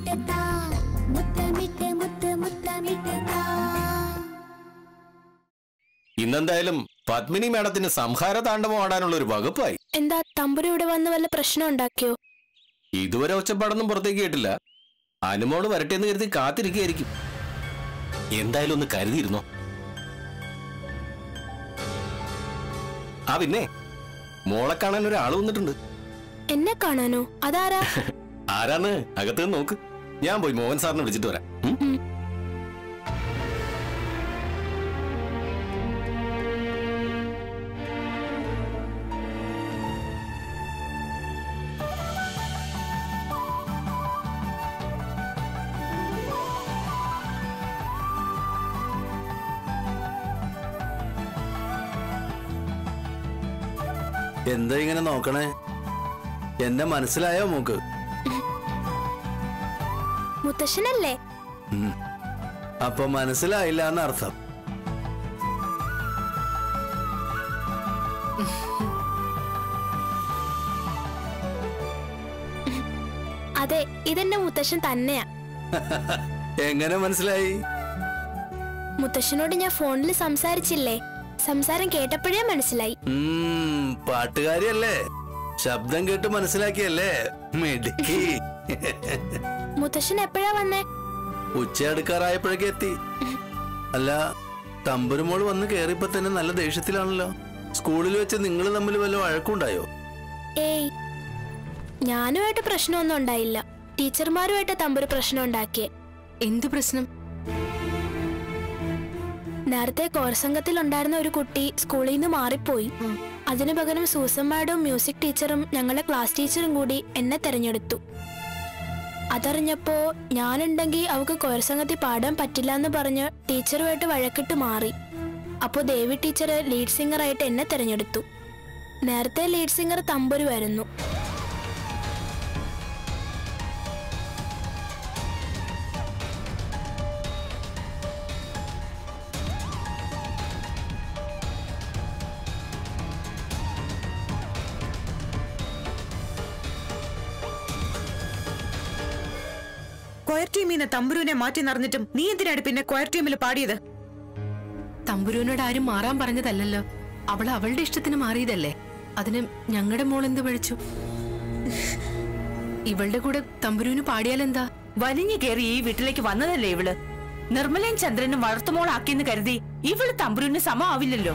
മുത്തമിട്ട് താ മുത്തമിട്ട് മുത്ത് മുത്തമിട്ട് താ ഇന്നെന്തായാലും പത്മിനി മേഡത്തിന് സംഹാര താണ്ഡവം ആടാനുള്ള ഒരു വകുപ്പായി എന്താ തമ്പുരു ഇവിടെ വന്ന് വല്ല പ്രശ്നം ഉണ്ടാക്കിയോ ഇതുവരെ ഒച്ചപ്പാടൊന്നും പുറത്തേക്ക് കേട്ടില്ല അനുമോള് വരട്ടെന്ന് കരുതി കാത്തിരിക്കുകയായിരിക്കും എന്തായാലും ഒന്ന് കരുതിയിരുന്നോ ആ പിന്നെ മോളെ കാണാൻ ഒരാൾ വന്നിട്ടുണ്ട് എന്നെ കാണാനോ അതാരാ ആരാണ് അകത്ത് നിന്ന് നോക്ക് ഞാൻ പോയി മോഹൻ സാറിനെ വിളിച്ചിട്ട് വരാം ഉം? ഉം. എന്താ ഇങ്ങനെ നോക്കണേ എന്നെ മനസ്സിലായോ മൂക്ക് മുത്തശ്ശനല്ലേ ഉം. അപ്പൊ മനസ്സിലായില്ല എന്നർത്ഥം അതെ ഇതെന്റെ മുത്തശ്ശൻ തന്നെയാ എങ്ങനെ മനസ്സിലായി മുത്തശ്ശനോട് ഞാൻ ഫോണിൽ സംസാരിച്ചില്ലേ സംസാരം കേട്ടപ്പോഴേ മനസ്സിലായി ഉം, പാട്ടുകാരിയല്ലേ ശബ്ദം കേട്ട് മനസ്സിലാക്കിയല്ലേ മിടുക്കി മുത്തശ്ശൻ എപ്പോഴാ വന്നേ ഉച്ച അടുക്കാറായപ്പോഴേക്ക് എത്തി അല്ല തമ്പുരുമോള് വന്ന് കേറിയപ്പോ തന്നെ നല്ല ദേഷ്യത്തിലാണല്ലോ സ്കൂളിൽ വെച്ച് നിങ്ങൾ തമ്മിൽ വല്ല വഴക്കുണ്ടായോ ഏയ് ഞാനുമായിട്ട് പ്രശ്നമൊന്നും ഉണ്ടായില്ല ടീച്ചർമാരുമായിട്ട് തമ്പുരു പ്രശ്നം ഉണ്ടാക്കിയേ എന്തു പ്രശ്നം നേരത്തെ കോർസംഘത്തിൽ ഉണ്ടായിരുന്ന ഒരു കുട്ടി സ്കൂളിൽ നിന്ന് മാറിപ്പോയി അതിനു പകരം സൂസൻ മാഡും മ്യൂസിക് ടീച്ചറും ഞങ്ങളുടെ ക്ലാസ് ടീച്ചറും കൂടി എന്നെ തെരഞ്ഞെടുത്തു അതറിഞ്ഞപ്പോ ഞാനുണ്ടെങ്കിൽ അവൾക്ക് കോർസംഘത്തിൽ പാടാൻ പറ്റില്ല എന്ന് പറഞ്ഞ് ടീച്ചറുമായിട്ട് വഴക്കിട്ട് മാറി അപ്പോൾ ദേവി ടീച്ചർ ലീഡ് സിംഗറായിട്ട് എന്നെ തെരഞ്ഞെടുത്തു നേരത്തെ ലീഡ് സിംഗർ തമ്പുരുവായിരുന്നു ക്വയർ ടീമിന്ന് തമ്പുരുവിനെ മാറ്റി നിറഞ്ഞിട്ടും നീ എന്തിനാണ് പിന്നെ ക്വയർ ടീമിൽ പാടിയത് തമ്പുരുവിനോട് ആരും മാറാൻ പറഞ്ഞതല്ലല്ലോ അവൾ അവളുടെ ഇഷ്ടത്തിന് മാറിയതല്ലേ അതിന് ഞങ്ങളുടെ മോൾ എന്ത് പഴിച്ചു ഇവളുടെ കൂടെ തമ്പുരുവിന് പാടിയാലെന്താ വലിഞ്ഞു കയറി ഈ വീട്ടിലേക്ക് വന്നതല്ലേ ഇവള് നിർമ്മലയും ചന്ദ്രനും വളർത്തുമോളാക്കിയെന്ന് കരുതി ഇവള് തമ്പുരുവിന് സമമാവില്ലല്ലോ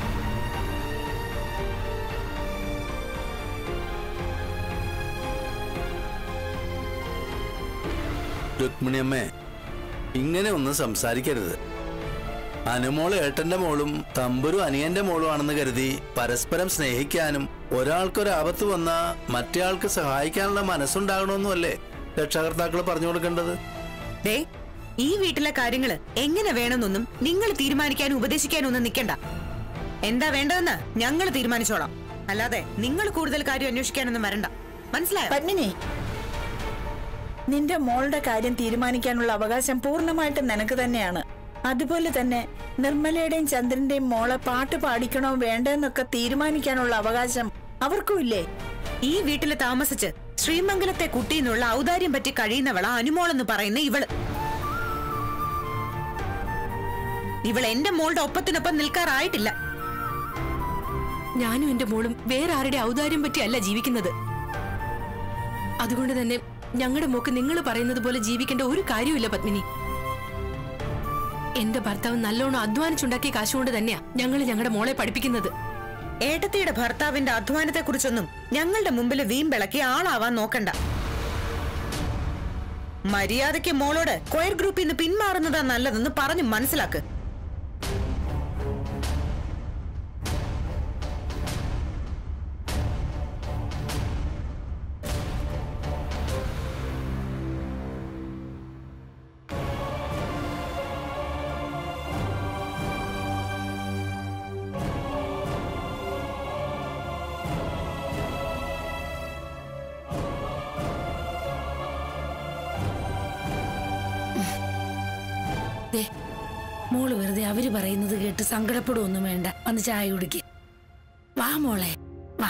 രുക്മിണിയമ്മേ ഇങ്ങനെ ഒന്നും സംസാരിക്കരുത് അനുമോള് ഏട്ടന്റെ മോളും തമ്പുരു അനിയന്റെ മോളും ആണെന്ന് കരുതി പരസ്പരം സ്നേഹിക്കാനും ഒരാൾക്കൊരാപത്ത് വന്നാ മറ്റേയാൾക്ക് സഹായിക്കാനുള്ള മനസ്സുണ്ടാകണമെന്നുമല്ലേ രക്ഷകർത്താക്കൾ പറഞ്ഞു കൊടുക്കേണ്ടത് ദേ ഈ വീട്ടിലെ കാര്യങ്ങള് എങ്ങനെ വേണമെന്നൊന്നും നിങ്ങൾ തീരുമാനിക്കാനും ഉപദേശിക്കാനും ഒന്നും നിൽക്കണ്ട എന്താ വേണ്ടതെന്ന് ഞങ്ങൾ തീരുമാനിച്ചോളാം അല്ലാതെ നിങ്ങൾ കൂടുതൽ കാര്യം അന്വേഷിക്കാനൊന്നും വരണ്ട മനസ്സിലായോ പത്മിനി നിന്റെ മോളുടെ കാര്യം തീരുമാനിക്കാനുള്ള അവകാശം പൂർണ്ണമായിട്ടും നിനക്ക് തന്നെയാണ് അതുപോലെ തന്നെ നിർമ്മലയുടെയും ചന്ദ്രന്റെയും മോളെ പാട്ട് പാടിക്കണോ വേണ്ടെന്നൊക്കെ തീരുമാനിക്കാനുള്ള അവകാശം അവർക്കും ഇല്ലേ ഈ വീട്ടിൽ താമസിച്ച് ശ്രീമംഗലത്തെ കുട്ടിന്നുള്ള ഔദാര്യം പറ്റി കഴിയുന്നവളാ അനുമോളെന്ന് പറയുന്ന ഇവള് ഇവൾ എന്റെ മോളുടെ ഒപ്പത്തിനൊപ്പം നിൽക്കാറായിട്ടില്ല ഞാനും എന്റെ മോളും വേറെ ആരുടെ ഔദാര്യം പറ്റിയല്ല ജീവിക്കുന്നത് അതുകൊണ്ട് തന്നെ ഞങ്ങളുടെ മോക്ക് നിങ്ങൾ പറയുന്നത് പോലെ ജീവിക്കേണ്ട ഒരു കാര്യമില്ല പത്മിനി എന്റെ ഭർത്താവ് നല്ലോണം അധ്വാനിച്ചുണ്ടാക്കിയ കാശുകൊണ്ട് തന്നെയാ ഞങ്ങൾ ഞങ്ങളുടെ മോളെ പഠിപ്പിക്കുന്നത് ഏട്ടത്തിയുടെ ഭർത്താവിന്റെ അധ്വാനത്തെ കുറിച്ചൊന്നും ഞങ്ങളുടെ മുമ്പിൽ വീമ്പിളക്കി ആളാവാൻ നോക്കണ്ട മര്യാദയ്ക്ക് മോളോട് കൊയർ ഗ്രൂപ്പിൽ നിന്ന് പിന്മാറുന്നതാ നല്ലതെന്ന് പറഞ്ഞു മനസ്സിലാക്ക് ദേ, മോള് വെറുതെ അവര് പറയുന്നത് കേട്ട് സങ്കടപ്പെടുവൊന്നും വേണ്ട വന്ന് ചായ കുടിക്ക് വാ മോളെ വാ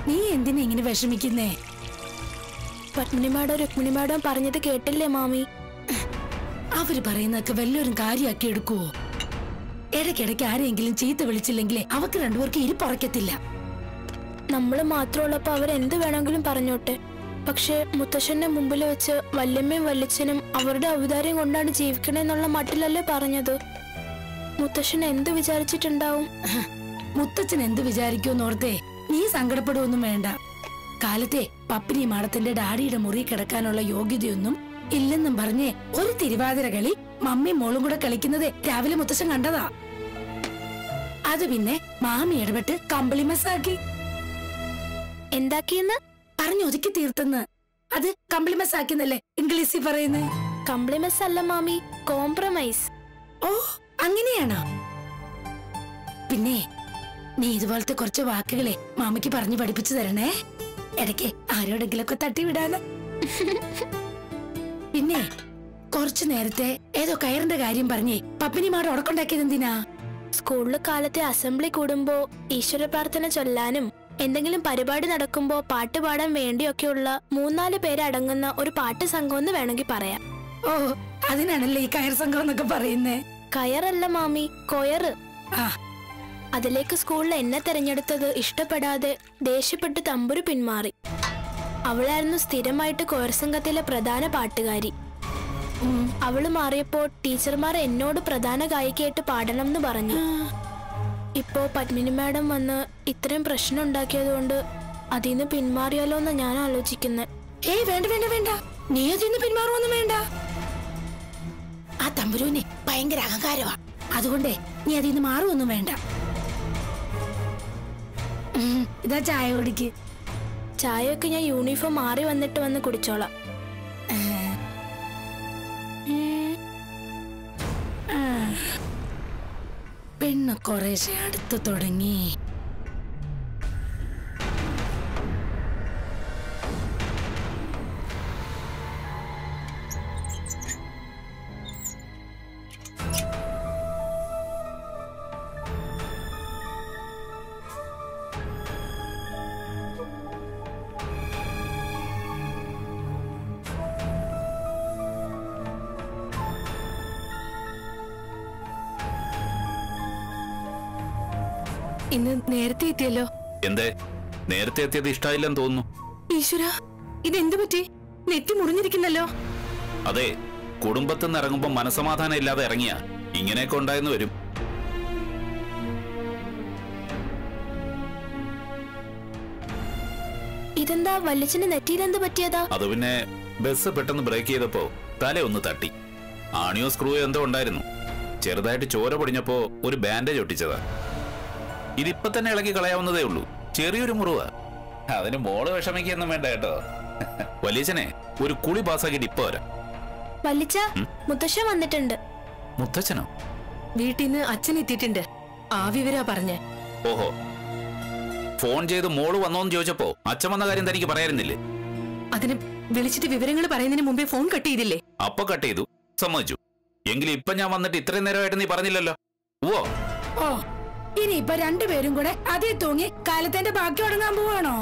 നീ എന്തിനാ ഇങ്ങനെ വിഷമിക്കുന്നേ പത്മിനി മാഡം രുക്മിണി മാഡം പറഞ്ഞത് കേട്ടില്ലേ മാമി അവര് പറയുന്നതൊക്കെ വല്ലവരും കാര്യമാക്കി എടുക്കുവോ ഇടയ്ക്കിടയ്ക്ക് ആരെങ്കിലും ചീത്ത വിളിച്ചില്ലെങ്കിലേ അവക്ക് രണ്ടുപേർക്ക് ഇരിപ്പുറയ്ക്കത്തില്ല നമ്മൾ മാത്രമുള്ളപ്പോ അവരെന്ത് വേണമെങ്കിലും പറഞ്ഞോട്ടെ പക്ഷെ മുത്തശ്ശന്റെ മുമ്പിൽ വെച്ച് വല്യമ്മയും വല്യച്ഛനും അവരുടെ ഔദാര്യം കൊണ്ടാണ് ജീവിക്കണേന്നുള്ള മട്ടിലല്ലേ പറഞ്ഞത് മുത്തശ്ശൻ എന്ത് വിചാരിച്ചിട്ടുണ്ടാവും മുത്തച്ഛൻ എന്ത് വിചാരിക്കുമെന്നോർത്തേ നീ സങ്കടപ്പെടുവൊന്നും വേണ്ട കാലത്തെ പപ്പിനി മാടത്തിന്റെ ഡാഡിയുടെ മുറി കിടക്കാനുള്ള യോഗ്യതയൊന്നും ഇല്ലെന്നും പറഞ്ഞ് ഒരു തിരുവാതിര കളി മമ്മി മോളും കൂടെ കളിക്കുന്നത് രാവിലെ മുത്തച്ഛൻ കണ്ടതാ അത് പിന്നെ മാമി ഇടപെട്ട് കമ്പിളി മെസ്സാക്കി എന്താക്കിയെന്ന് പറഞ്ഞൊതുക്കി തീർത്തെന്ന് അത് കമ്പിളി മെസ്സാക്കിന്നല്ലേ ഇംഗ്ലീഷിൽ പറയുന്നത് കംപ്ലിമെന്റ്സ് അല്ല മാമി കോംപ്രമൈസ് ഓ അങ്ങനെയാണോ പിന്നെ നീ ഇതുപോലത്തെ കുറച്ച് വാക്കുകളെ മാമിക്ക് പറഞ്ഞു പഠിപ്പിച്ചു തരണേ ഇടയ്ക്ക് ആരോടെങ്കിലൊക്കെ തട്ടിവിടാന് പിന്നെ കുറച്ചു നേരത്തെ ഏതോ കയറിന്റെ കാര്യം പറഞ്ഞേ പപ്പിനിമാട് ഉടക്കുണ്ടാക്കിയത് എന്തിനാ സ്കൂളിൽ കാലത്തെ അസംബ്ലി കൂടുമ്പോ ഈശ്വര പ്രാർത്ഥന ചൊല്ലാനും എന്തെങ്കിലും പരിപാടി നടക്കുമ്പോ പാട്ട് പാടാൻ വേണ്ടിയൊക്കെയുള്ള മൂന്നാല് പേരടങ്ങുന്ന ഒരു പാട്ട് സംഘം എന്ന് വേണമെങ്കിൽ പറയാം ഓ അതിനാണല്ലേ ഈ കയർ സംഘം എന്നൊക്കെ പറയുന്നേ കയറല്ല മാമി കൊയറ് ആ അതിലേക്ക് സ്കൂളിൽ എന്നെ തെരഞ്ഞെടുത്തത് ഇഷ്ടപ്പെടാതെ ദേഷ്യപ്പെട്ട് തമ്പുരു പിന്മാറി അവളായിരുന്നു സ്ഥിരമായിട്ട് കൊയർ സംഘത്തിലെ പ്രധാന പാട്ടുകാരി ഉം, അവള് മാറിയപ്പോ ടീച്ചർമാർ എന്നോട് പ്രധാന ഗായികയായിട്ട് പാടണം എന്ന് പറഞ്ഞു ഇപ്പോ പത്മിനി മാഡം വന്ന് ഇത്രയും പ്രശ്നം ഉണ്ടാക്കിയത് കൊണ്ട് അതിന്ന് പിന്മാറിയാലോ എന്ന് ഞാൻ ആലോചിക്കുന്നത് ഏയ് വേണ്ട വേണ്ട വേണ്ട നീ അതിന്ന് പിന്മാറുമൊന്നും വേണ്ട ആ തമ്പുരുവിന് ഭയങ്കര അഹങ്കാരമാ അതുകൊണ്ടേ നീ അതിന്ന് മാറുമൊന്നും വേണ്ട ഉം, ഇതാ ചായ കുടിക്ക് ചായയൊക്കെ ഞാൻ യൂണിഫോം മാറി വന്നിട്ട് വന്ന് കുടിച്ചോളാം ആ. പെണ്ണ് കുറേശ്ശെ അടുത്ത് തുടങ്ങി ഇന്ന് നേരത്തെ എത്തിയല്ലോ എന്തേ നേരത്തെ എത്തിയത് ഇഷ്ടായില്ലെന്ന് തോന്നുന്നു ഈശ്വര ഇതെന്തു പറ്റി നെറ്റി മുറിഞ്ഞിരിക്കുന്നല്ലോ അതെ കുടുംബത്തിൽ നിന്ന് ഇറങ്ങുമ്പോ മനസമാധാനം ഇല്ലാതെ ഇറങ്ങിയ ഇങ്ങനെയൊക്കെ ഉണ്ടായെന്ന് വരും ഇതെന്താ വല്യച്ഛന് നെറ്റിയിലെന്ത് പറ്റിയതാ അത് പിന്നെ ബസ് പെട്ടെന്ന് ബ്രേക്ക് ചെയ്തപ്പോ തല ഒന്ന് തട്ടി ആണിയോ സ്ക്രൂയോ എന്തോ ഉണ്ടായിരുന്നു ചെറുതായിട്ട് ചോര പൊടിഞ്ഞപ്പോ ഒരു ബാൻഡേജ് ഒട്ടിച്ചതാ ഇതിപ്പോ തന്നെ ഇളക്കി കളയാവുന്നതേ ഉള്ളൂ ചെറിയൊരു മുറിവ അതിന് മോള് വിഷമിക്കൊന്നും വേണ്ട കേട്ടോ വലിയച്ഛനെ ഒരു കുളി പാസ്സാക്കിയിട്ട് ഇപ്പൊ വരാം വല്ലിച്ച മുത്തശ്ശൻ വന്നിട്ടുണ്ട് മുത്തച്ഛനോ വീട്ടിൽ നിന്ന് അച്ഛൻ എത്തിയിട്ടുണ്ട് ആ വിവരാ പറഞ്ഞേ ഓഹോ ഫോൺ ചെയ്ത് മോള് വന്നോന്ന് ചോദിച്ചപ്പോ അച്ഛൻ വന്ന കാര്യം തനിക്ക് പറയായിരുന്നില്ലേ അതിന് വിളിച്ചിട്ട് വിവരങ്ങൾ പറയുന്നതിന് മുമ്പേ ഫോൺ കട്ട് ചെയ്തില്ലേ അപ്പൊ കട്ട് ചെയ്തു സമ്മതിച്ചു എങ്കിലും ഇപ്പൊ ഞാൻ വന്നിട്ട് ഇത്രയും നേരമായിട്ട് നീ പറഞ്ഞില്ലല്ലോ ഓ ഓ ഇനി ഇപ്പൊ രണ്ടുപേരും കൂടെ അതേ തൂങ്ങി കാലത്തിന്റെ ബാക്കി തുടങ്ങാൻ പോവാണോ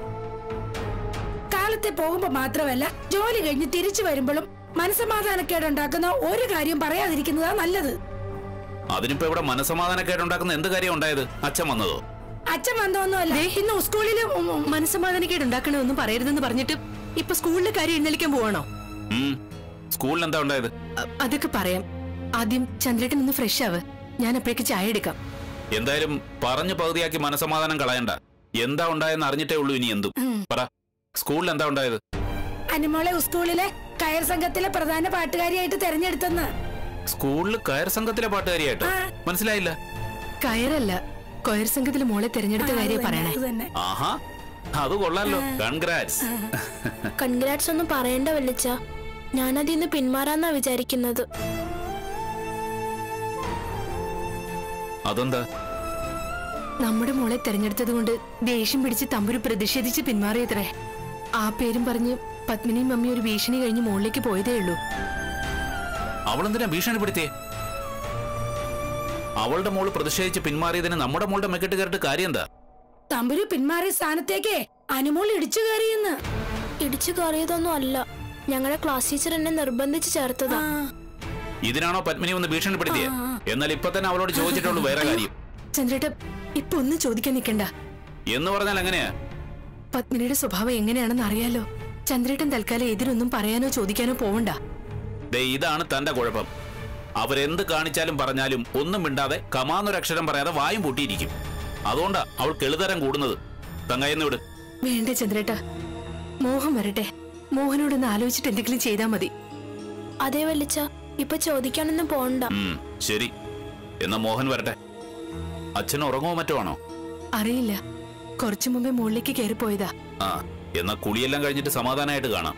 കാലത്തെ പോകുമ്പോ മാത്രമല്ല ജോലി കഴിഞ്ഞ് തിരിച്ചു വരുമ്പോഴും മനസ്സമാധാനക്കേടുണ്ടാക്കുന്ന ഒരു കാര്യം പറയാതിരിക്കുന്നതാ നല്ലത് അതിനിപ്പോ ഇവിടെ മനസമാധാനക്കേടുണ്ടാക്കുന്ന എന്ത് കാര്യം ഉണ്ടായത് അച്ഛൻ വന്നതോ അച്ഛൻ വന്നൊന്നുമല്ല ഇന്ന് സ്കൂളില് ഉം ഉം മനസ്സമാധാനക്കേട് ഉണ്ടാക്കണമെന്നും പറയരുതെന്ന് പറഞ്ഞിട്ട് ഇപ്പൊ സ്കൂളിലെ കാര്യം എഴുന്നള്ളിക്കാൻ പോവാണോ ഉം സ്കൂളിൽ എന്താ ഉണ്ടായത് അ- അതൊക്കെ പറയാം ആദ്യം ചന്ദ്രേട്ടൻ ഒന്ന് ഫ്രഷ് ആവ് ഞാൻ അപ്പോഴേക്ക് ചായ എടുക്കാം എന്തായാലും പറഞ്ഞു പകുതിയാക്കി മനസമാധാനം കളയണ്ട എന്താ ഉണ്ടായെന്ന് അറിഞ്ഞിട്ടേ ഉള്ളൂ ഇനി എന്തും പറ സ്കൂളിൽ എന്താ ഉണ്ടായത് അനുമോളെ സ്കൂളിലെ കയർ സംഘത്തിലെ പ്രധാന പാട്ടുകാരിയായിട്ട് തെരഞ്ഞെടുത്തെന്ന് സ്കൂളിൽ കയർ സംഘത്തിലെ പാട്ടുകാരിയായിട്ടോ ആ. മനസ്സിലായില്ല കയറല്ല കൊയർ സംഘത്തിൽ മോളെ തെരഞ്ഞെടുത്ത കാര്യം പറയണേ അത് തന്നെ ആഹാ അത് കൊള്ളാലോ കൺഗ്രാറ്റ്സ് കൺഗ്രാറ്റ്സ് ഒന്നും പറയണ്ട വല്ലിച്ച ഞാനതിന്ന് പിന്മാറാന്നാ വിചാരിക്കുന്നത് അതെന്താ നമ്മുടെ മോളെ തെരഞ്ഞെടുത്തത് കൊണ്ട് ദേഷ്യം പിടിച്ച് തമ്പുരു പ്രതിഷേധിച്ച് പിന്മാറിയത്രേ ആ പേരും പറഞ്ഞ് പത്മിനിയും മമ്മി ഒരു ഭീഷണി കഴിഞ്ഞ് മുകളിലേക്ക് പോയതേ ഉള്ളൂ അവളെന്തിനാ ഭീഷണിപ്പെടുത്തിയേ അവളുടെ മോള് പ്രതിഷേധിച്ച് പിന്മാറിയതിന് നമ്മുടെ മോളുടെ മെക്കെട്ട് കയറിട്ട് കാര്യം എന്താ തമ്പുരു പിന്മാറിയ സ്ഥാനത്തേക്ക് അനുമോൾ ഇടിച്ചു കയറിയെന്ന് ഇടിച്ചു കയറിയതൊന്നും അല്ല ഞങ്ങളുടെ ക്ലാസ് ടീച്ചർ എന്നെ നിർബന്ധിച്ച് ചേർത്തതാ ഇതിനാണോ പത്മിനി ഒന്ന് ഭീഷണിപ്പെടുത്തിയേ എന്നാൽ ഇപ്പൊ തന്നെ അവളോട് ചോദിച്ചിട്ടുള്ളൂ വേറെ കാര്യം ചന്ദ്രേട്ട ഇപ്പൊ ഒന്നും ചോദിക്കാൻ നിൽക്കണ്ട എന്ന് പറഞ്ഞാൽ എങ്ങനെയാ പത്മിനിയുടെ സ്വഭാവം എങ്ങനെയാണെന്ന് അറിയാലോ ചന്ദ്രേട്ടൻ തൽക്കാലം എതിരൊന്നും പറയാനോ ചോദിക്കാനോ പോവണ്ട ദേ ഇതാണ് തന്റെ കുഴപ്പം അവരെന്ത് കാണിച്ചാലും പറഞ്ഞാലും ഒന്നും മിണ്ടാതെ കമാന്നൊരക്ഷരം പറയാതെ വായും പൂട്ടിയിരിക്കും അതുകൊണ്ടാ അവൾ കെളുതരം കൂടുന്നത് തങ്കയെന്ന് വിട് വേണ്ട ചന്ദ്രേട്ട മോഹം വരട്ടെ മോഹനോടൊന്ന് ആലോചിച്ചിട്ട് എന്തെങ്കിലും ചെയ്താൽ മതി അതേ വലിച്ച ഇപ്പൊ ചോദിക്കാനൊന്നും പോണ്ട ഉം, ശരി എന്നാ മോഹൻ വരട്ടെ അച്ഛൻ ഉറങ്ങുമോ മറ്റോ ആണോ അറിയില്ല കുറച്ചു മുമ്പേ മുകളിലേക്ക് കയറിപ്പോയതാ ആ എന്നാ കുളിയെല്ലാം കഴിഞ്ഞിട്ട് സമാധാനമായിട്ട് കാണാം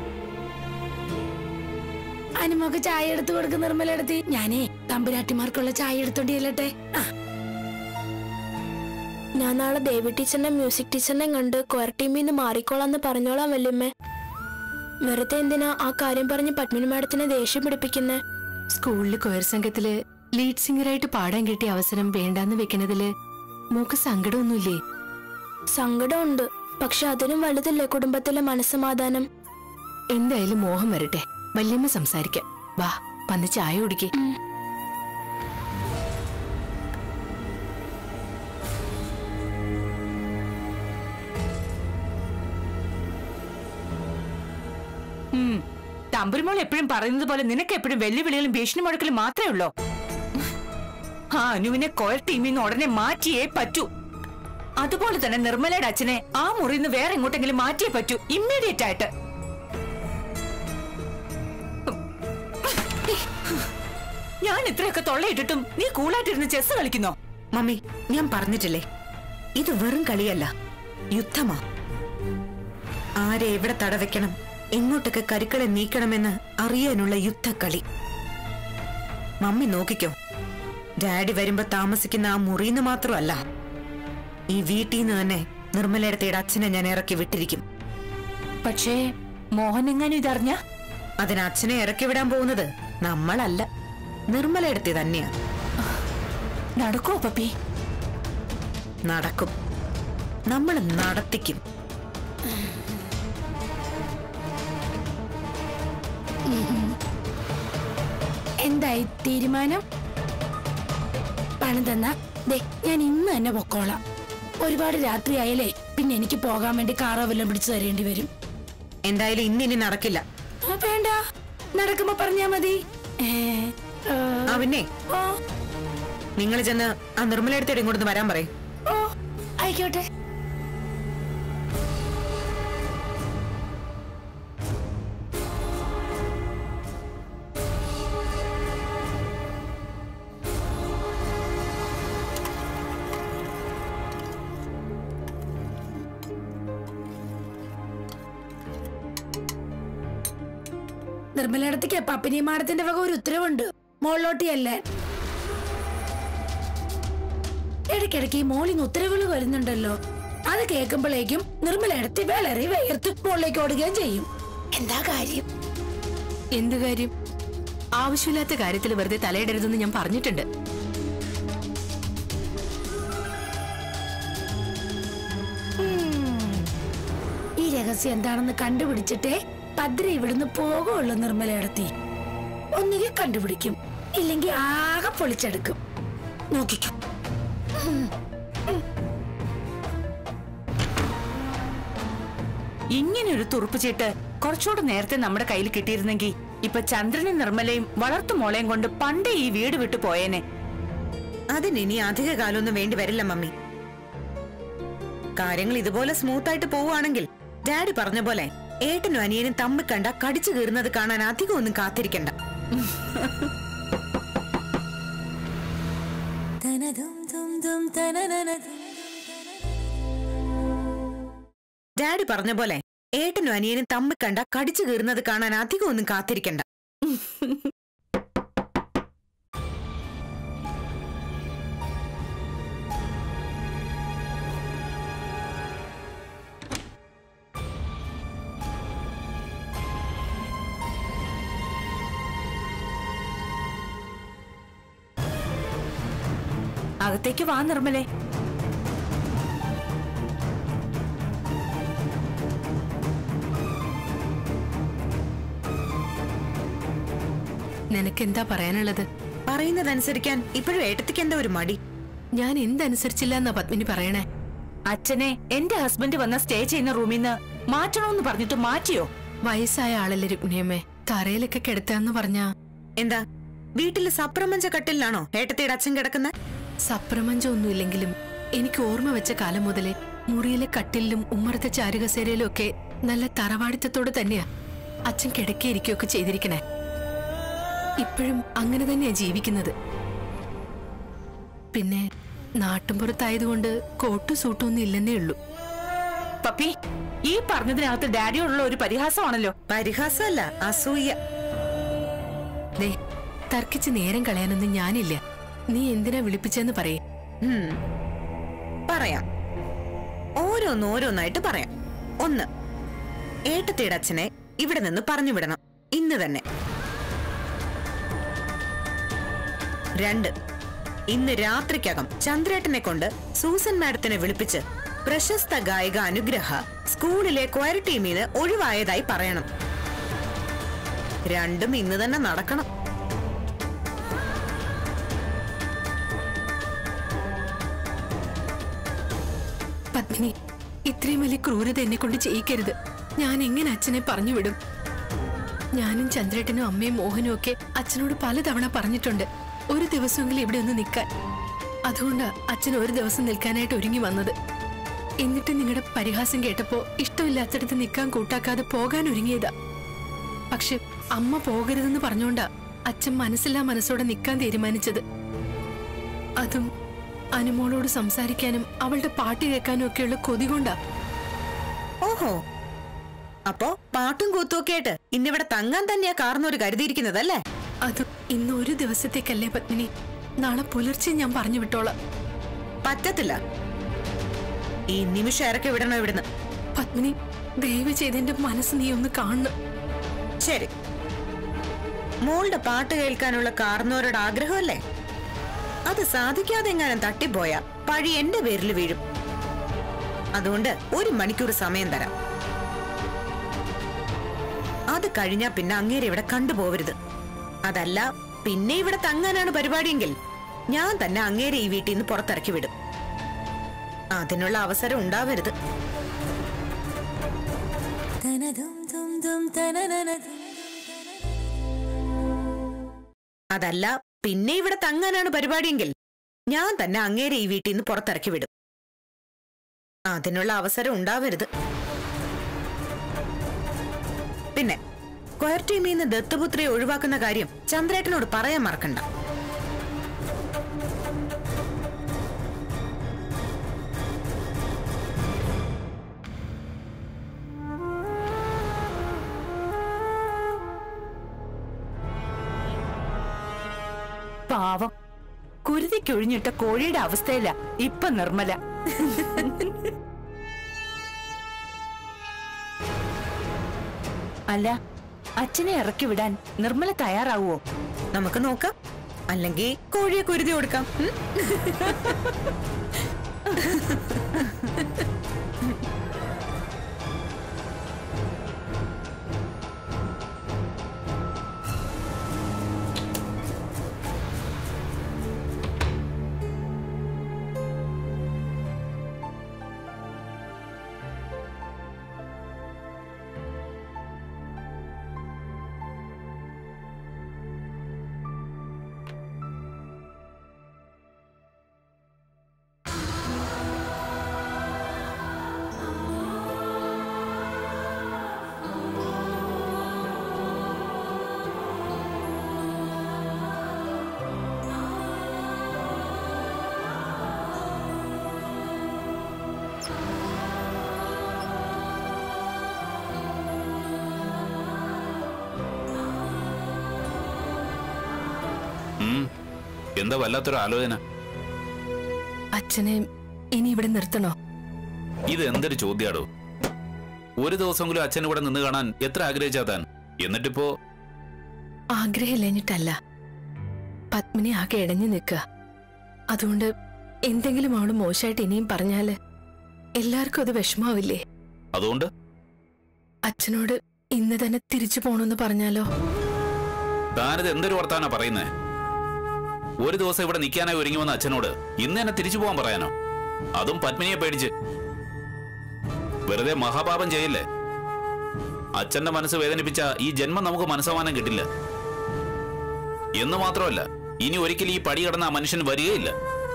അനുമോക്ക് ചായ എടുത്തു കൊടുക്കുന്ന നിർമ്മലെടുത്തി ഞാനേ തമ്പുരാട്ടിമാർക്കുള്ള ചായ എടുത്തോണ്ട് ചെല്ലട്ടെ ആ ഞാൻ നാളെ ദേവി ടീച്ചറിനെ മ്യൂസിക് ടീച്ചറിനെ കണ്ട് കൊയർ ടീമിൽ നിന്ന് മാറിക്കോളാന്ന് പറഞ്ഞോളാം വല്യമ്മേ വെറുതെ എന്തിനാ ആ കാര്യം പറഞ്ഞ് പത്മിനി മാഡത്തിനെ ദേഷ്യം പിടിപ്പിക്കുന്നേ സ്കൂളില് കൊയർ സംഘത്തില് ലീഡ് സിംഗറായിട്ട് പാടാൻ കിട്ടിയ അവസരം വേണ്ടാന്ന് വെക്കണതില് മോക്ക് സങ്കടമൊന്നുമില്ലേ സങ്കടമുണ്ട് പക്ഷെ അതിനും വലുതല്ലേ കുടുംബത്തിലെ മനസ്സമാധാനം എന്തായാലും മോഹം വരട്ടെ വല്യമ്മ സംസാരിക്കാം വാ വന്ന് ചായ കുടിക്കേ തമ്പുരുമോൾ എപ്പോഴും പറയുന്നത് പോലെ നിനക്ക് എപ്പോഴും വെല്ലുവിളികളും ഭീഷണി മുഴക്കലും മാത്രമേ ഉള്ളൂ ആ അനുവിനെ കോയർ ടീമിൽ നിന്ന് ഉടനെ മാറ്റിയേ പറ്റൂ അതുപോലെ തന്നെ നിർമ്മലയുടെ അച്ഛനെ ആ മുറിയിൽ നിന്ന് വേറെ എങ്ങോട്ടെങ്കിലും മാറ്റിയേ പറ്റൂ ഇമ്മീഡിയറ്റ് ആയിട്ട് ഞാൻ ഇത്രയൊക്കെ തൊള്ളയിട്ടിട്ടും നീ കൂളായിട്ടിരുന്ന് ചെസ് കളിക്കുന്നോ മമ്മി ഞാൻ പറഞ്ഞിട്ടില്ലേ ഇത് വെറും കളിയല്ല യുദ്ധമാ ആരെ എവിടെ തടവെക്കണം എങ്ങോട്ടൊക്കെ കരുക്കളെ നീക്കണമെന്ന് അറിയാനുള്ള യുദ്ധക്കളി മമ്മി നോക്കിക്കോ ഡാഡി വരുമ്പോ താമസിക്കുന്ന ആ മുറിന്ന് മാത്രമല്ല ഈ വീട്ടിൽ നിന്ന് തന്നെ നിർമ്മലയിടത്തയുടെ അച്ഛനെ ഞാൻ ഇറക്കി വിട്ടിരിക്കും പക്ഷേ മോഹൻ എങ്ങാനും ഇതറിഞ്ഞ അതിന് അച്ഛനെ ഇറക്കി വിടാൻ പോകുന്നത് നമ്മളല്ല നിർമ്മലയിടത്തി തന്നെയാ നടക്കോ പപ്പി നടക്കും നമ്മൾ നടത്തിക്കും എന്തായി തീരുമാനം പണം തന്ന ദേ ഞാൻ ഇന്ന് തന്നെ പൊക്കോളാം ഒരുപാട് രാത്രിയായാലേ പിന്നെ എനിക്ക് പോകാൻ വേണ്ടി കാറോ വല്ലതും പിടിച്ചു തരേണ്ടി വരും എന്തായാലും ഇന്നിനി നടക്കില്ല ആ, വേണ്ട നടക്കുമ്പോ പറഞ്ഞാ മതി ഏ, ഏ, ആ പിന്നെ ഓ നിങ്ങൾ ചെന്ന് ആ നിർമ്മലയിടത്തോടെ ഇങ്ങോട്ട് വരാൻ പറയും ഓ ആയിക്കോട്ടെ നിർമ്മലയിടത്തേക്ക് പപ്പിനി മാടത്തിന്റെ വക ഒരു ഉത്തരവുണ്ട് മോളിലോട്ടിയല്ലേ ഇടയ്ക്കിടയ്ക്ക് ഈ മോളിന്ന് ഉത്തരവുകൾ വരുന്നുണ്ടല്ലോ അത് കേൾക്കുമ്പോഴേക്കും നിർമ്മലയിടത്തി വളരെ വേർത്ത് മുകളിലേക്ക് ഓടുകയും ചെയ്യും എന്താ കാര്യം എന്ത് കാര്യം ആവശ്യമില്ലാത്ത കാര്യത്തിൽ വെറുതെ തലയിടരുതെന്ന് ഞാൻ പറഞ്ഞിട്ടുണ്ട് ഈ രഹസ്യം എന്താണെന്ന് കണ്ടുപിടിച്ചിട്ടേ ഭദ്ര ഇവിടുന്ന് പോകുള്ളൂ നിർമ്മലയിടത്തി ഒന്നുകിൽ കണ്ടുപിടിക്കും ഇല്ലെങ്കിൽ ആകെ പൊളിച്ചെടുക്കും നോക്കിക്കും ഇങ്ങനെ ഒരു തുറുപ്പ് ചീട്ട് കുറച്ചുകൂടെ നേരത്തെ നമ്മുടെ കയ്യിൽ കിട്ടിയിരുന്നെങ്കിൽ ഇപ്പൊ ചന്ദ്രനും നിർമ്മലയും വളർത്തു മോളയും കൊണ്ട് പണ്ടേ ഈ വീട് വിട്ടു പോയേനെ അതിനി അധിക കാലമൊന്നും വേണ്ടി വരില്ല മമ്മി കാര്യങ്ങൾ ഇതുപോലെ സ്മൂത്ത് ആയിട്ട് പോവുകയാണെങ്കിൽ ഡാഡി പറഞ്ഞ പോലെ ഏട്ടനും അനിയനും തമ്മിൽ കണ്ട കടിച്ചു കീറുന്നത് കാണാൻ അധികം ഒന്നും കാത്തിരിക്കണ്ട ഡാഡി പറഞ്ഞ പോലെ ഏട്ടനും അനിയനും തമ്മിൽ കണ്ട കടിച്ചു കീറുന്നത് കാണാൻ അധികം ഒന്നും കാത്തിരിക്കണ്ട അകത്തേക്ക് വാ നിർമ്മലേ നിനക്കെന്താ പറയാനുള്ളത് പറയുന്നതനുസരിക്കാൻ ഇപ്പോഴും ഏട്ടത്തിക്ക് എന്താ ഒരു മടി ഞാൻ എന്തനുസരിച്ചില്ല എന്നാ പത്മിനി പറയണേ അച്ഛനെ എന്റെ ഹസ്ബൻഡ് വന്ന സ്റ്റേ ചെയ്യുന്ന റൂമിൽ നിന്ന് മാറ്റണമെന്ന് പറഞ്ഞിട്ട് മാറ്റിയോ വയസ്സായ ആളല്ലേ രുക്മിണിയമ്മേ തറയിലൊക്കെ കിടത്താന്ന് പറഞ്ഞാ എന്താ വീട്ടില് സപ്രമഞ്ച കട്ടിലാണോ ഏട്ടത്തിയുടെ അച്ഛൻ കിടക്കുന്നത് സപ്രമഞ്ചൊന്നുമില്ലെങ്കിലും എനിക്ക് ഓർമ്മ വെച്ച കാലം മുതലേ മുറിയിലെ കട്ടിലിലും ഉമ്മറത്തെ ചാരുകസേരയിലും ഒക്കെ നല്ല തറവാടിത്തത്തോടെ തന്നെയാ അച്ഛൻ കിടക്കയിരിക്കുകയൊക്കെ ചെയ്തിരിക്കണേ ഇപ്പോഴും അങ്ങനെ തന്നെയാ ജീവിക്കുന്നത് പിന്നെ നാട്ടുംപുറത്തായതുകൊണ്ട് കോട്ടു സൂട്ടൊന്നും ഇല്ലെന്നേ ഉള്ളൂ പപ്പി ഈ പറഞ്ഞതിനകത്ത് ഡാഡിയോടുള്ള ഒരു പരിഹാസമാണല്ലോ പരിഹാസമല്ല അസൂയ ദേ തർക്കിച്ച് നേരം കളയാനൊന്നും ഞാനില്ല നീ എന്തിനാ വിളിപ്പിച്ചെന്ന് പറയേ ഉം. പറയാം ഓരോന്ന് ഓരോന്നായിട്ട് പറയാം ഒന്ന് ഏട്ടത്തിയുടെ അച്ഛനെ ഇവിടെ നിന്ന് പറഞ്ഞു വിടണം ഇന്ന് തന്നെ രണ്ട് ഇന്ന് രാത്രിക്കകം ചന്ദ്രേട്ടനെ കൊണ്ട് സൂസൻ മാഡത്തിനെ വിളിപ്പിച്ച് പ്രശസ്ത ഗായിക അനുഗ്രഹ സ്കൂളിലെ ക്വയർ ടീമിന് ഒഴിവായതായി പറയണം രണ്ടും ഇന്ന് തന്നെ നടക്കണം പത്മിനി ഇത്രയും വലിയ ക്രൂരത എന്നെ കൊണ്ട് ചെയ്യിക്കരുത് ഞാൻ എങ്ങനെ അച്ഛനെ പറഞ്ഞു വിടും ഞാനും ചന്ദ്രേട്ടനും അമ്മയും മോഹനും ഒക്കെ അച്ഛനോട് പലതവണ പറഞ്ഞിട്ടുണ്ട് ഒരു ദിവസമെങ്കിലും ഇവിടെ ഒന്ന് നിൽക്കാൻ അതുകൊണ്ടാ അച്ഛൻ ഒരു ദിവസം നിൽക്കാനായിട്ട് ഒരുങ്ങി വന്നത് എന്നിട്ട് നിങ്ങളുടെ പരിഹാസം കേട്ടപ്പോ ഇഷ്ടമില്ലാത്തടത്ത് നിൽക്കാൻ കൂട്ടാക്കാതെ പോകാൻ ഒരുങ്ങിയതാ പക്ഷെ അമ്മ പോകരുതെന്ന് പറഞ്ഞോണ്ടാ അച്ഛൻ മനസ്സില്ലാ മനസ്സോടെ നിൽക്കാൻ തീരുമാനിച്ചത് അതും അനുമോളോട് സംസാരിക്കാനും അവളുടെ പാട്ട് കേൾക്കാനും ഒക്കെയുള്ള കൊതി കൊണ്ടാ ഓഹോ അപ്പോ പാട്ടും കൂത്തും ഒക്കെ ആയിട്ട് ഇന്നിവിടെ തങ്ങാൻ തന്നെയാ കാർന്നോര് കരുതിയിരിക്കുന്നതല്ലേ അത് ഇന്ന് ഒരു ദിവസത്തേക്കല്ലേ പത്മിനി നാളെ പുലർച്ചെ ഞാൻ പറഞ്ഞു വിട്ടോളാം പറ്റത്തില്ല ഈ നിമിഷം ഇറക്കി വിടണോ ഇവിടുന്ന് പത്മിനി ദയവ് ചെയ്ത് എന്റെ മനസ്സ് നീ ഒന്ന് കാണണം ശരി മോളുടെ പാട്ട് കേൾക്കാനുള്ള കാർന്നോരുടെ ആഗ്രഹമല്ലേ അത് സാധിക്കാതെ എങ്ങാനും തട്ടിപ്പോയാ പഴി എന്റെ പേരിൽ വീഴും അതുകൊണ്ട് ഒരു മണിക്കൂർ സമയം തരാം അത് കഴിഞ്ഞാ പിന്നെ അങ്ങേരെ ഇവിടെ കണ്ടുപോവരുത് അതല്ല പിന്നെ ഇവിടെ തങ്ങാനാണ് പരിപാടിയെങ്കിൽ ഞാൻ തന്നെ അങ്ങേരെ ഈ വീട്ടിൽ നിന്ന് പുറത്തിറക്കി വിടും അതിനുള്ള അവസരം ഉണ്ടാവരുത് അതല്ല പിന്നെ ഇവിടെ തങ്ങാനാണ് പരിപാടിയെങ്കിൽ ഞാൻ തന്നെ അങ്ങേരെ ഈ വീട്ടിൽ നിന്ന് പുറത്തിറക്കി വിടും അതിനുള്ള അവസരം ഉണ്ടാവരുത് പിന്നെ ക്വയർ ടീമിൽ നിന്ന് ദത്തുപുത്രിയെ ഒഴിവാക്കുന്ന കാര്യം ചന്ദ്രേട്ടനോട് പറയാൻ മറക്കണ്ട പാവം കുരുതിക്കൊഴിഞ്ഞിട്ട കോഴിയുടെ അവസ്ഥയില ഇപ്പൊ നിർമ്മല അല്ല അച്ഛനെ ഇറക്കി വിടാൻ നിർമ്മല തയ്യാറാവുമോ നമുക്ക് നോക്കാം അല്ലെങ്കിൽ കോഴിയെ കുരുതി കൊടുക്കാം ഉം? ഉം. എന്താ വല്ലാത്തൊരു ആലോചന അച്ഛനെ ഇനി ഇവിടെ നിർത്തണോ ഇത് എന്തൊരു ചോദ്യാടോ ഒരു ദിവസമെങ്കിലും അച്ഛൻ ഇവിടെ നിന്ന് കാണാൻ എത്ര ആഗ്രഹിച്ചാ താൻ എന്നിട്ടിപ്പോ ആഗ്രഹമില്ലഞ്ഞിട്ടല്ല പത്മിനി ആകെ ഇടഞ്ഞു നിൽക്കുക അതുകൊണ്ട് എന്തെങ്കിലും അവള് മോശമായിട്ട് ഇനിയും പറഞ്ഞാല് എല്ലാവർക്കും അത് വിഷമാവില്ലേ അതുകൊണ്ട് അച്ഛനോട് ഇന്ന് തന്നെ തിരിച്ചു പോണെന്ന് പറഞ്ഞാലോ താനിത് എന്തൊരു വർത്താനാ പറയുന്നേ ഒരു ദിവസം ഇവിടെ നിൽക്കാനായി ഒരുങ്ങി വന്ന അച്ഛനോട് ഇന്ന് എന്നെ തിരിച്ചു പോകാൻ പറയാനോ അതും പത്മിനിയെ പേടിച്ച് വെറുതെ മഹാപാപം ചെയ്യില്ലേ അച്ഛന്റെ മനസ്സ് വേദനിപ്പിച്ച ഈ ജന്മം നമുക്ക് മനസ്സമാനം കിട്ടില്ല എന്ന് മാത്രമല്ല ഇനി ഒരിക്കലും ഈ പടി കടന്ന ആ മനുഷ്യൻ വരികയില്ല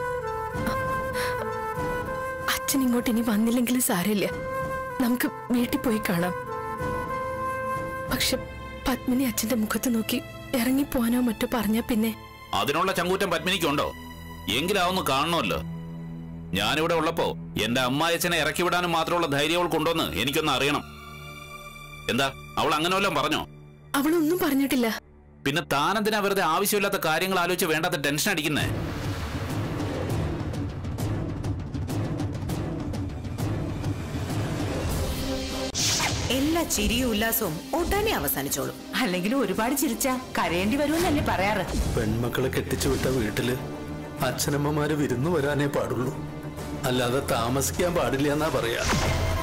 അച്ഛൻ ഇങ്ങോട്ട് ഇനി വന്നില്ലെങ്കിലും സാരമില്ല നമുക്ക് വീട്ടിൽ പോയി കാണാം പക്ഷെ പത്മിനി അച്ഛന്റെ മുഖത്ത് നോക്കി ഇറങ്ങിപ്പോവാനോ മറ്റോ പറഞ്ഞ പിന്നെ അതിനുള്ള ചങ്കൂറ്റം പത്മിനിക്കുണ്ടോ എങ്കിലാവുന്നു കാണണമല്ലോ ഞാനിവിടെ ഉള്ളപ്പോ എന്റെ അമ്മായച്ചനെ ഇറക്കി വിടാനും മാത്രമുള്ള ധൈര്യം അവൾക്കുണ്ടോന്ന് എനിക്കൊന്ന് അറിയണം എന്താ അവൾ അങ്ങനെ വല്ലതും പറഞ്ഞോ അവളൊന്നും പറഞ്ഞിട്ടില്ല പിന്നെ താനെന്തിനാ വെറുതെ ആവശ്യമില്ലാത്ത കാര്യങ്ങൾ ആലോചിച്ച് വേണ്ടാത്ത ടെൻഷൻ അടിക്കുന്നേ എല്ലാ ചിരിയും ഉല്ലാസവും ഉടനെ അവസാനിച്ചോളും അല്ലെങ്കിൽ ഒരുപാട് ചിരിച്ച കരയേണ്ടി വരുമെന്നല്ലേ പറയാറ് പെൺമക്കളെ കെട്ടിച്ചു വിട്ട വീട്ടില് അച്ഛനമ്മമാര് വിരുന്നു വരാനേ പാടുള്ളൂ അല്ലാതെ താമസിക്കാൻ പാടില്ല എന്നാ പറയാ